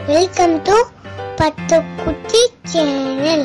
welcome to பத்து குட்டி channel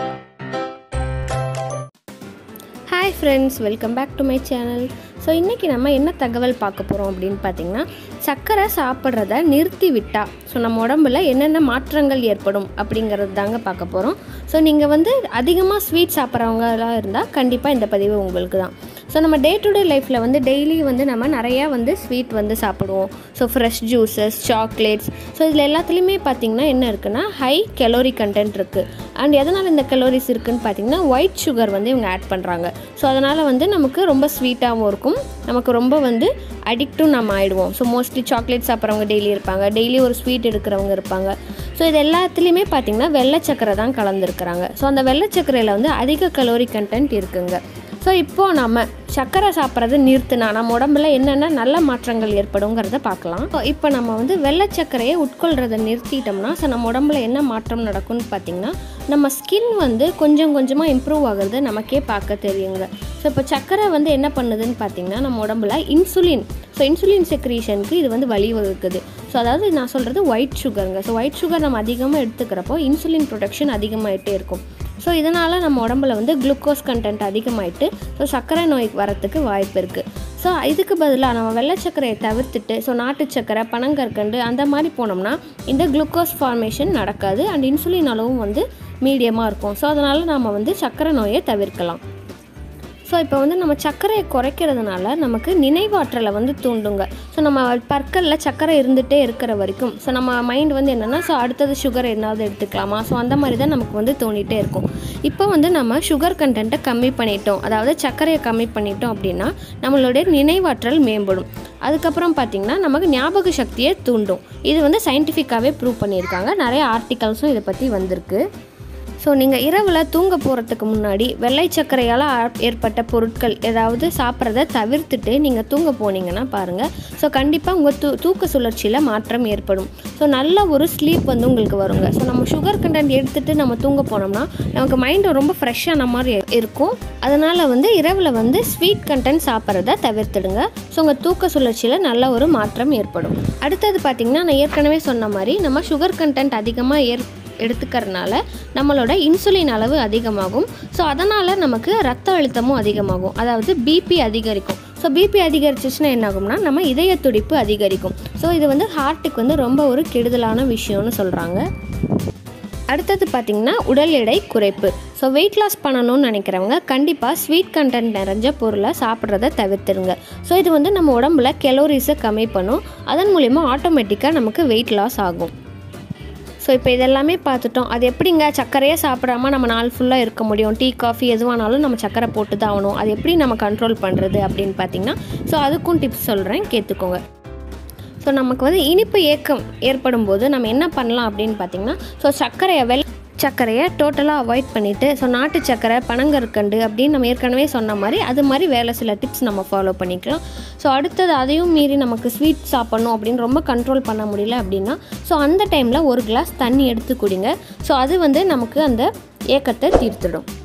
hi friends welcome back to my channel so இன்றைக்கி நம்ம என்ன தகவல் பார்க்க போகிறோம் அப்படின்னு பார்த்தீங்கன்னா சர்க்கரை சாப்பிட்றத நிறுத்தி விட்டா ஸோ நம்ம உடம்புல என்னென்ன மாற்றங்கள் ஏற்படும் அப்படிங்கிறது தாங்க பார்க்க போகிறோம் ஸோ நீங்கள் வந்து அதிகமாக ஸ்வீட் சாப்பிட்றவங்களாக இருந்தால் கண்டிப்பாக இந்த பதிவு உங்களுக்கு தான் ஸோ நம்ம டே டு டே லைஃப்பில் வந்து டெய்லி வந்து நம்ம நிறையா வந்து ஸ்வீட் வந்து சாப்பிடுவோம் so fresh juices chocolates so இதில் எல்லாத்துலேயுமே பார்த்திங்கன்னா என்ன இருக்குன்னா ஹை கெலோரி கண்டென்ட் இருக்குது அண்ட் எதனால் இந்த கெலோரிஸ் இருக்குன்னு பார்த்தீங்கன்னா ஒயிட் சுகர் வந்து இவங்க ஆட் பண்ணுறாங்க ஸோ அதனால் வந்து நமக்கு ரொம்ப ஸ்வீட்டாகவும் இருக்கும் நமக்கு ரொம்ப வந்து அடிக்ட்டும் நம்ம ஆயிடுவோம் ஸோ மோஸ்ட்லி சாக்லேட் சாப்பிட்றவங்க டெய்லி இருப்பாங்க டெய்லி ஒரு ஸ்வீட் எடுக்கிறவங்க இருப்பாங்க ஸோ இது எல்லாத்துலேயுமே பார்த்திங்கன்னா வெள்ளை சக்கரை தான் கலந்துருக்குறாங்க ஸோ அந்த வெள்ளை சக்கரையில் வந்து அதிக கலோரி கண்டென்ட் இருக்குங்க ஸோ இப்போது நம்ம சர்க்கரை சாப்பிட்றது நிறுத்தினா நம்ம உடம்புல என்னென்ன நல்ல மாற்றங்கள் ஏற்படுங்கிறத பார்க்கலாம் இப்போ இப்போ நம்ம வந்து வெள்ளை சர்க்கரையை உட்கொள்கிறத நிறுத்திட்டோம்னா ஸோ நம்ம உடம்புல என்ன மாற்றம் நடக்கும்னு பார்த்திங்கன்னா நம்ம ஸ்கின் வந்து கொஞ்சம் கொஞ்சமாக இம்ப்ரூவ் ஆகுறது நமக்கே பார்க்க தெரியுங்க ஸோ இப்போ சர்க்கரை வந்து என்ன பண்ணுதுன்னு பார்த்திங்கன்னா நம்ம உடம்புல இன்சுலின் ஸோ இன்சுலின் செக்ரீஷனுக்கு இது வந்து வழிவகுக்குது ஸோ அதாவது நான் சொல்கிறது ஒயிட் சுகருங்க ஸோ ஒயிட் சுகர் நம்ம அதிகமாக எடுத்துக்கிறப்போ இன்சுலின் ப்ரொடக்ஷன் அதிகமாகிட்டே இருக்கும் ஸோ இதனால் நம்ம உடம்புல வந்து குளுக்கோஸ் கண்டென்ட் அதிகமாயிட்டு ஸோ சர்க்கரை நோய் வரத்துக்கு வாய்ப்பு இருக்குது ஸோ இதுக்கு பதிலாக நம்ம வெள்ளை சர்க்கரையை தவிர்த்துட்டு ஸோ நாட்டு சர்க்கரை பனங்கற்கண்டு அந்த மாதிரி போனோம்னா இந்த குளுக்கோஸ் ஃபார்மேஷன் நடக்காது அண்ட் இன்சுலின் அளவும் வந்து மீடியமாக இருக்கும் ஸோ அதனால் நம்ம வந்து சர்க்கரை நோயை தவிர்க்கலாம் ஸோ இப்போ வந்து நம்ம சர்க்கரையை குறைக்கிறதுனால நமக்கு நினைவாற்றலை வந்து தூண்டுங்க ஸோ நம்ம பற்களில் சர்க்கரை இருந்துகிட்டே இருக்கிற வரைக்கும் ஸோ நம்ம மைண்ட் வந்து என்னென்னா ஸோ அடுத்தது சுகர் என்னாவது எடுத்துக்கலாமா ஸோ அந்த மாதிரி தான் நமக்கு வந்து தோண்டிகிட்டே இருக்கும் இப்போ வந்து நம்ம சுகர் கண்டென்ட்டை கம்மி பண்ணிட்டோம் அதாவது சர்க்கரையை கம்மி பண்ணிட்டோம் அப்படின்னா நம்மளுடைய நினைவாற்றல் மேம்படும் அதுக்கப்புறம் பார்த்திங்கன்னா நமக்கு ஞாபக சக்தியை தூண்டும் இது வந்து சயின்டிஃபிக்காகவே ப்ரூவ் பண்ணியிருக்காங்க நிறைய ஆர்டிகல்ஸும் இதை பற்றி வந்திருக்கு ஸோ நீங்கள் இரவில் தூங்க போகிறதுக்கு முன்னாடி வெள்ளை சர்க்கரையால் ஆ- ஏற்பட்ட பொருட்கள் ஏதாவது சாப்பிட்றத தவிர்த்துட்டு நீங்கள் தூங்க போனீங்கன்னா பாருங்கள் ஸோ கண்டிப்பாக உங்கள் தூ தூக்க சுழற்சியில் மாற்றம் ஏற்படும் ஸோ நல்ல ஒரு ஸ்லீப் வந்து உங்களுக்கு வருங்க ஸோ நம்ம சுகர் கண்டென்ட் எடுத்துகிட்டு நம்ம தூங்க போனோம்னா நமக்கு மைண்டு ரொம்ப ஃப்ரெஷ்ஷான மாதிரி இருக்கும் அதனால் வந்து இரவில் வந்து ஸ்வீட் கண்டென்ட் சாப்பிட்றத தவிர்த்துடுங்க ஸோ உங்கள் தூக்க சுழற்சியில் நல்ல ஒரு மாற்றம் ஏற்படும் அடுத்தது பார்த்திங்கன்னா நான் ஏற்கனவே சொன்ன மாதிரி நம்ம சுகர் கண்டென்ட் அதிகமாக ஏற் எடுத்துக்கறனால நம்மளோட இன்சுலின் அளவு அதிகமாகும் ஸோ அதனால் நமக்கு ரத்த அழுத்தமும் அதிகமாகும் அதாவது பிபி அதிகரிக்கும் ஸோ பிபி அதிகரிச்சிச்சுன்னா என்ன ஆகும்னா நம்ம இதய துடிப்பு அதிகரிக்கும் ஸோ இது வந்து ஹார்ட்டுக்கு வந்து ரொம்ப ஒரு கெடுதலான விஷயம்னு சொல்கிறாங்க அடுத்தது பார்த்திங்கன்னா உடல் எடை குறைப்பு ஸோ வெயிட் லாஸ் பண்ணணும்னு நினைக்கிறவங்க கண்டிப்பாக ஸ்வீட் கண்டென்ட் நிறைஞ்ச பொருளை சாப்பிட்றத தவிர்த்துருங்க ஸோ இது வந்து நம்ம உடம்புல கெலோரிஸை கம்மி பண்ணும் அதன் மூலிமா ஆட்டோமேட்டிக்காக நமக்கு வெயிட் லாஸ் ஆகும் ஸோ இப்போ இதெல்லாமே பார்த்துட்டோம் அது எப்படிங்க சர்க்கரையே சாப்பிடாம நம்ம நாள் ஃபுல்லாக இருக்க முடியும் டீ காஃபி எதுவானாலும் நம்ம சர்க்கரை போட்டு தான் ஆகணும் அது எப்படி நம்ம கண்ட்ரோல் பண்ணுறது அப்படின்னு பார்த்தீங்கன்னா ஸோ அதுக்கும் டிப்ஸ் சொல்கிறேன் கேட்டுக்கோங்க ஸோ நமக்கு வந்து இனிப்பு ஏக்கம் ஏற்படும் போது நம்ம என்ன பண்ணலாம் அப்படின்னு பார்த்தீங்கன்னா ஸோ சர்க்கரையை வெள் சர்க்கரையை டோட்டலாக அவாய்ட் பண்ணிவிட்டு ஸோ நாட்டு சர்க்கரை பனங்கற்கண்டு அப்படின்னு நம்ம ஏற்கனவே சொன்ன மாதிரி அது மாதிரி வேலை சில டிப்ஸ் நம்ம ஃபாலோ பண்ணிக்கலாம் ஸோ அடுத்தது அதையும் மீறி நமக்கு ஸ்வீட் சாப்பிட்ணும் அப்படின்னு ரொம்ப கண்ட்ரோல் பண்ண முடியல அப்படின்னா ஸோ அந்த டைமில் ஒரு கிளாஸ் தண்ணி எடுத்து குடிங்க ஸோ அது வந்து நமக்கு அந்த ஏக்கத்தை தீர்த்துடும்